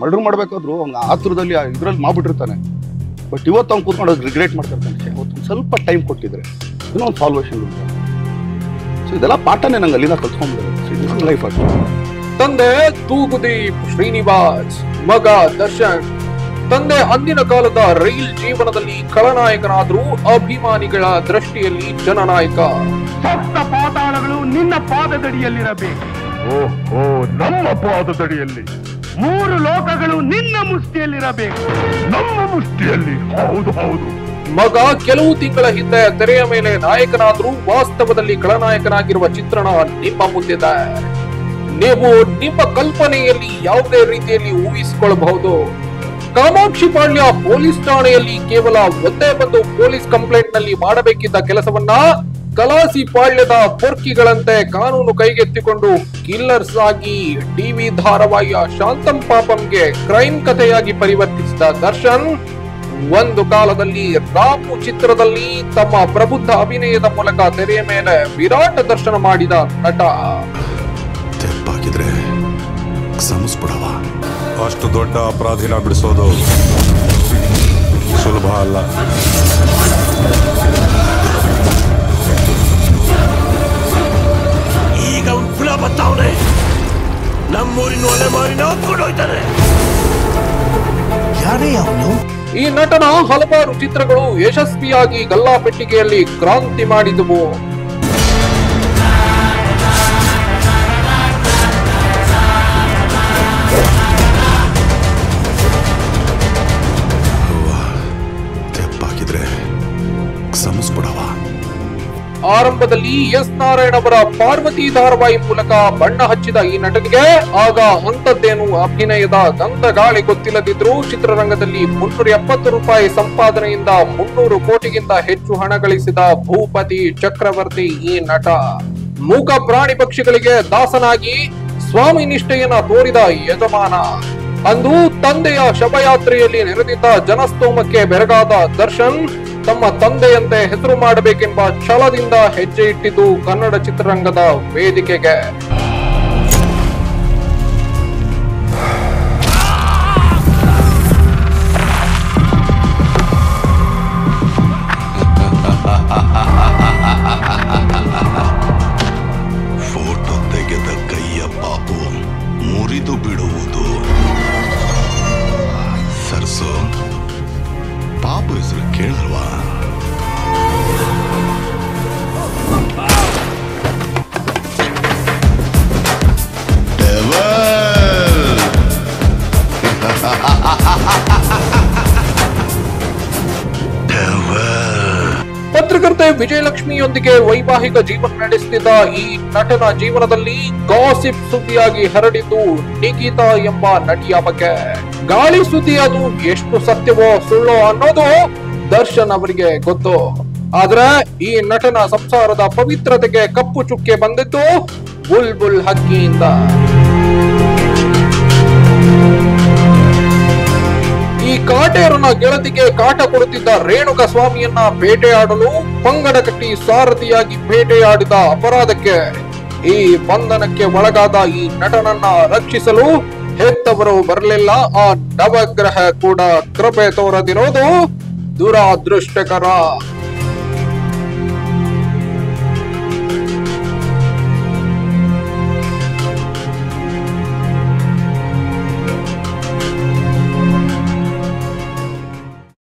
Murder ಮಾಡ್ಬೇಕಾದ್ರು ಅವ್ನ ಆತುರದಲ್ಲಿ ಇದ್ರಲ್ಲಿ ಮಾಡ್ಬಿಟ್ಟಿರ್ತಾನೆ but ಇವತ್ತು ಅವ್ನು ಕೂತ್ಕೊಂಡು ರಿಗ್ರೆಟ್ ಮಾಡ್ತಿರ್ತಾನೆ ಛೆ, ಅವತ್ತು ಒಂದ್ ಸ್ವಲ್ಪ ಟೈಮ್ ಕೊಟ್ಟಿದ್ರೆ ಇನ್ನೂ ಒಂದು ಸಾಲ್ವೇಷನ್ ಸೊ ಇದೆಲ್ಲ ಪಾಠನೇ ನಂಗೆ ಅಲ್ಲಿಂದ ಕಲ್ತ್ಕೊಂಡ್ಬಿಡೋದು ಲೈಫ್ ಅದು ತಂದೆ ತೂಗುದೀಪ್ ಶ್ರೀನಿವಾಸ್ ಮಗ ದರ್ಶನ್ ತಂದೆ ಅಂದಿನ ಕಾಲದ ರೈಲ್ ಜೀವನದಲ್ಲಿ ಖಳನಾಯಕನಾದ್ರೂ ಅಭಿಮಾನಿಗಳ ದೃಷ್ಟಿಯಲ್ಲಿ ಜನನಾಯಕ ಸಪ್ತ ಪಾತಾಳಗಳು ನಿನ್ನ ಪಾದದಡಿಯಲ್ಲಿರಬೇಕು ಓಹೋ ನಮ್ಮ ಪಾದದಡಿಯಲ್ಲಿ ಮೂರು ಲೋಕಗಳು ನಿನ್ನ ಮುಷ್ಟಿಯಲ್ಲಿರಬೇಕು ನಮ್ಮ ಮುಷ್ಟಿಯಲ್ಲಿ ಹೌದು ಹೌದು ಮಗ ಕೆಲವು ತಿಂಗಳ ಹಿಂದೆ ತೆರೆಯ ಮೇಲೆ ನಾಯಕನಾದ್ರೂ ವಾಸ್ತವದಲ್ಲಿ ಖಳನಾಯಕನಾಗಿರುವ ಚಿತ್ರಣ ನಿಮ್ಮ ಮುಂದಿದೆ ನೀವು ನಿಮ್ಮ ಕಲ್ಪನೆಯಲ್ಲಿ ಯಾವುದೇ ರೀತಿಯಲ್ಲಿ ಊಹಿಸಿಕೊಳ್ಳಬಹುದು ಕಾಮಾಕ್ಷಿ ಪಾಳ್ಯ ಪೊಲೀಸ್ ಠಾಣೆಯಲ್ಲಿ ಕೇವಲ ಒಂದೇ ಒಂದು ಪೊಲೀಸ್ ಕಂಪ್ಲೇಂಟ್ ನಲ್ಲಿ ಮಾಡಬೇಕಿದ್ದ ಕೆಲಸವನ್ನ ಕಲಾಸಿ ಪಾಳ್ಯದ ಪೊರ್ಕಿಗಳಂತೆ ಕಾನೂನು ಕೈಗೆತ್ತಿಕೊಂಡು ಕಿಲ್ಲರ್ಸ್ ಆಗಿ ಟಿವಿ ಧಾರಾವಾಹಿಯ ಶಾಂತಂ ಪಾಪಂಗೆ ಕ್ರೈಮ್ ಕಥೆಯಾಗಿ ಪರಿವರ್ತಿಸಿದ ದರ್ಶನ್ ಒಂದು ಕಾಲದಲ್ಲಿ ರಾಮು ಚಿತ್ರದಲ್ಲಿ ತಮ್ಮ ಪ್ರಬುದ್ಧ ಅಭಿನಯದ ಮೂಲಕ ತೆರೆಯ ಮೇಲೆ ವಿರಾಟ ದರ್ಶನ ಮಾಡಿದ ನಟ ತೆಪ್ಪಾಗಿದ್ರೆ ಕ್ಷಮಿಸ್ಬಿಡವ ಅಷ್ಟು ದೊಡ್ಡ ಅಪರಾಧಿನ ಬಿಡಿಸೋದು ಸುಲಭ ಅಲ್ಲ ಈಗ ಅವ್ನ್ ಕುಲ ಬತ್ತಾವನೆ ನಮ್ಮೂರಿನ ಒಲೆ ಮಾರಿನ ಹೊತ್ಕೊಂಡು ಹೋಯ್ತಾನೆ ಯಾರೇ ಅವನು ಈ ನಟನ ಹಲವಾರು ಚಿತ್ರಗಳು ಯಶಸ್ವಿಯಾಗಿ ಗಲ್ಲಾಪೆಟ್ಟಿಗೆಯಲ್ಲಿ ಕ್ರಾಂತಿ ಮಾಡಿದವು ತೆಪ್ಪಾಗಿದ್ರೆ ಕ್ಷಮಿಸ್ಬಿಡವ ಆರಂಭದಲ್ಲಿ ಎಸ್ ನಾರಾಯಣ್ ಅವರ ಪಾರ್ವತಿ ಧಾರಾವಾಹಿ ಮೂಲಕ ಬಣ್ಣ ಹಚ್ಚಿದ ಈ ನಟನಿಗೆ ಆಗ ಅಂಥದ್ದೇನು ಅಭಿನಯದ ಗಾಳಿ ಗೊತ್ತಿಲ್ಲದಿದ್ರೂ ಚಿತ್ರರಂಗದಲ್ಲಿ ಮುನ್ನೂರ ಎಪ್ಪತ್ತು ರೂಪಾಯಿ ಸಂಪಾದನೆಯಿಂದ ಮುನ್ನೂರು ಕೋಟಿಗಿಂತ ಹೆಚ್ಚು ಹಣ ಗಳಿಸಿದ ಭೂಪತಿ ಚಕ್ರವರ್ತಿ ಈ ನಟ ಮೂಕ ಪ್ರಾಣಿ ಪಕ್ಷಿಗಳಿಗೆ ದಾಸನಾಗಿ ಸ್ವಾಮಿ ನಿಷ್ಠೆಯನ್ನ ತೋರಿದ ಯಜಮಾನ ಅಂದು ತಂದೆಯ ಶವಯಾತ್ರೆಯಲ್ಲಿ ನೆರೆದಿದ್ದ ಜನಸ್ತೋಮಕ್ಕೆ ಬೆರಗಾದ ದರ್ಶನ್ ತಮ್ಮ ತಂದೆಯಂತೆ ಹೆಸರು ಮಾಡಬೇಕೆಂಬ ಛಲದಿಂದ ಹೆಜ್ಜೆ ಇಟ್ಟಿದ್ದು ಕನ್ನಡ ಚಿತ್ರರಂಗದ ವೇದಿಕೆಗೆ ಫೋಟೋ ತೆಗೆದ ಕೈಯ ಪಾಪು ಮುರಿದು ಬಿಡುವುದು ಸರ್ಸು ಪಾಪು ಹೆಸರು ಕೇಳಲ್ವಾ Devil! Devil! ಪತ್ರಕರ್ತೆ ವಿಜಯಲಕ್ಷ್ಮಿಯೊಂದಿಗೆ ವೈವಾಹಿಕ ಜೀವನ ನಡೆಸುತ್ತಿದ್ದ ಈ ನಟನ ಜೀವನದಲ್ಲಿ ಗಾಸಿಪ್ ಸುದ್ದಿಯಾಗಿ ಹರಡಿದ್ದು ನಿಖಿತಾ ಎಂಬ ನಟಿಯ ಬಗ್ಗೆ ಗಾಳಿ ಸುದ್ದಿ ಅದು ಎಷ್ಟು ಸತ್ಯವೋ ಸುಳ್ಳೋ ಅನ್ನೋದು ದರ್ಶನ್ ಅವರಿಗೆ ಗೊತ್ತು ಆದ್ರೆ ಈ ನಟನ ಸಂಸಾರದ ಪವಿತ್ರತೆಗೆ ಕಪ್ಪು ಚುಕ್ಕೆ ಬಂದಿದ್ದು ಬುಲ್ ಬುಲ್ ಹಕ್ಕಿಯಿಂದ ಈ ಕಾಟೇರನ ಗೆಳತಿಗೆ ಕಾಟ ಕೊಡುತ್ತಿದ್ದ ರೇಣುಕ ಸ್ವಾಮಿಯನ್ನ ಬೇಟೆಯಾಡಲು ಪಂಗಡ ಕಟ್ಟಿ ಸಾರಥಿಯಾಗಿ ಬೇಟೆಯಾಡಿದ ಅಪರಾಧಕ್ಕೆ ಈ ಬಂಧನಕ್ಕೆ ಒಳಗಾದ ಈ ನಟನನ್ನ ರಕ್ಷಿಸಲು ಹೆತ್ತವರು ಬರಲಿಲ್ಲ ಆ ನವಗ್ರಹ ಕೂಡ ಕೃಪೆ ತೋರದಿರೋದು ದುರಾದೃಷ್ಟಕರ